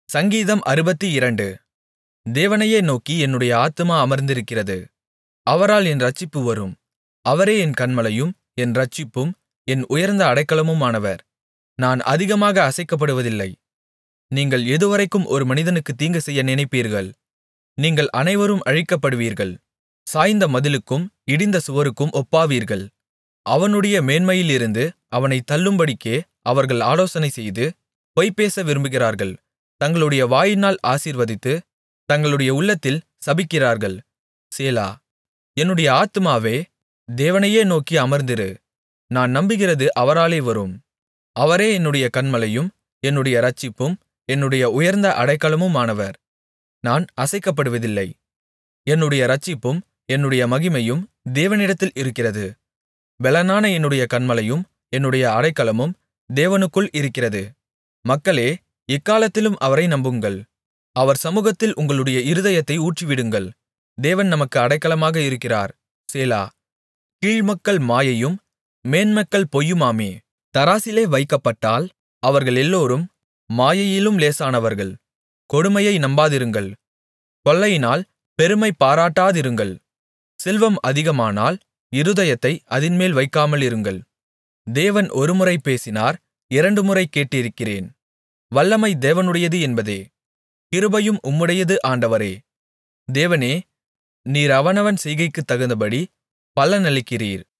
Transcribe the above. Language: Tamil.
சங்கீதம் அறுபத்திரண்டு தேவனையே நோக்கி என்னுடைய ஆத்துமா அமர்ந்திருக்கிறது அவரால் என் இரட்சிப்பு வரும் அவரே என் கன்மலையும் என் இரட்சிப்பும் என் உயர்ந்த அடைக்கலமுமானவர் நான் அதிகமாக அசைக்கப்படுவதில்லை நீங்கள் எதுவரைக்கும் ஒரு மனிதனுக்குத் தீங்கு செய்ய நினைப்பீர்கள் நீங்கள் அனைவரும் அழிக்கப்படுவீர்கள் சாய்ந்த மதிலுக்கும் இடிந்த சுவருக்கும் ஒப்பாவீர்கள் அவனுடைய மேன்மையிலிருந்து அவனைத் தள்ளும்படிக்கே அவர்கள் ஆலோசனைசெய்து பொய்பேச விரும்புகிறார்கள் தங்களுடைய வாயினால் ஆசீர்வதித்து தங்களுடைய உள்ளத்தில் சபிக்கிறார்கள் சேலா என்னுடைய ஆத்துமாவே தேவனையே நோக்கி அமர்ந்திரு நான் நம்புகிறது அவராலே வரும் அவரே என்னுடைய கன்மலையும் என்னுடைய இரட்சிப்பும் என்னுடைய உயர்ந்த அடைக்கலமுமானவர் நான் அசைக்கப்படுவதில்லை என்னுடைய இரட்சிப்பும் என்னுடைய மகிமையும் தேவனிடத்தில் இருக்கிறது பெலனான என்னுடைய கன்மலையும் என்னுடைய அடைக்கலமும் தேவனுக்குள் இருக்கிறது மக்களே எக்காலத்திலும் அவரை நம்புங்கள் அவர் சமுகத்தில் உங்களுடைய இருதயத்தை ஊற்றிவிடுங்கள் தேவன் நமக்கு அடைக்கலமாக இருக்கிறார் சேலா கீழ்மக்கள் மாயையும் மேன்மக்கள் பொய்யுமாமே தராசிலே வைக்கப்பட்டால் அவர்கள் எல்லோரும் மாயையிலும் லேசானவர்கள் கொடுமையை நம்பாதிருங்கள் கொள்ளையினால் பெருமை பாராட்டாதிருங்கள் செல்வம் அதிகமானால் இருதயத்தை அதின்மேல் வைக்காமலிருங்கள் தேவன் ஒருமுறை பேசினார் இரண்டுமுறை கேட்டிருக்கிறேன் வல்லமை தேவனுடையது என்பதே கிருபையும் உம்முடையது ஆண்டவரே தேவனே நீர் அவனவன் செய்கைக்குத் தகுந்தபடி பலனளிக்கிறீர்